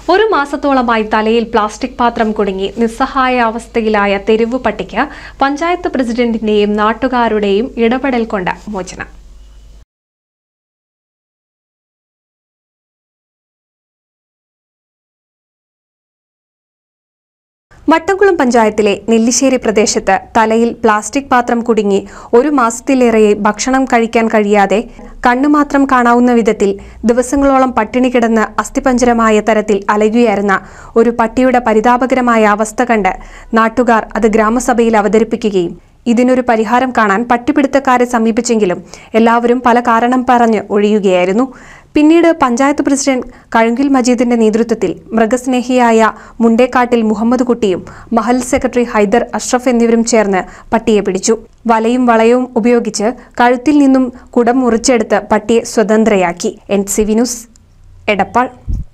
ഒരു മാസത്തോളമായി തലയിൽ പ്ലാസ്റ്റിക് പാത്രം കുടുങ്ങി നിസ്സഹായ അവസ്ഥയിലായ തെരുവു പട്ടിക്ക് പഞ്ചായത്ത് പ്രസിഡന്റിന്റെയും നാട്ടുകാരുടെയും ഇടപെടൽ കൊണ്ട് മോചനം മട്ടംകുളം പഞ്ചായത്തിലെ നെല്ലിശ്ശേരി പ്രദേശത്ത് തലയിൽ പ്ലാസ്റ്റിക് പാത്രം കുടുങ്ങി ഒരു മാസത്തിലേറെ ഭക്ഷണം കഴിക്കാൻ കഴിയാതെ കണ്ണുമാത്രം കാണാവുന്ന വിധത്തിൽ ദിവസങ്ങളോളം പട്ടിണി കിടന്ന് അസ്ഥിപഞ്ജരമായ തരത്തിൽ അലയുകയായിരുന്ന ഒരു പട്ടിയുടെ പരിതാപകരമായ അവസ്ഥ കണ്ട് നാട്ടുകാർ അത് ഗ്രാമസഭയിൽ അവതരിപ്പിക്കുകയും ഇതിനൊരു പരിഹാരം കാണാൻ പട്ടിപിടുത്തക്കാരെ സമീപിച്ചെങ്കിലും എല്ലാവരും പല കാരണം പറഞ്ഞ് ഒഴിയുകയായിരുന്നു പിന്നീട് പഞ്ചായത്ത് പ്രസിഡന്റ് കഴുങ്കിൽ മജീദിന്റെ നേതൃത്വത്തിൽ മൃഗസ്നേഹിയായ മുണ്ടേക്കാട്ടിൽ മുഹമ്മദ് കുട്ടിയും മഹൽ സെക്രട്ടറി ഹൈദർ അഷ്റഫ് എന്നിവരും ചേർന്ന് പട്ടിയെ പിടിച്ചു വലയും വളയവും ഉപയോഗിച്ച് കഴുത്തിൽ നിന്നും കുടം മുറിച്ചെടുത്ത് പട്ടിയെ സ്വതന്ത്രയാക്കി എൻ സി വിനുസ് എടപ്പാൾ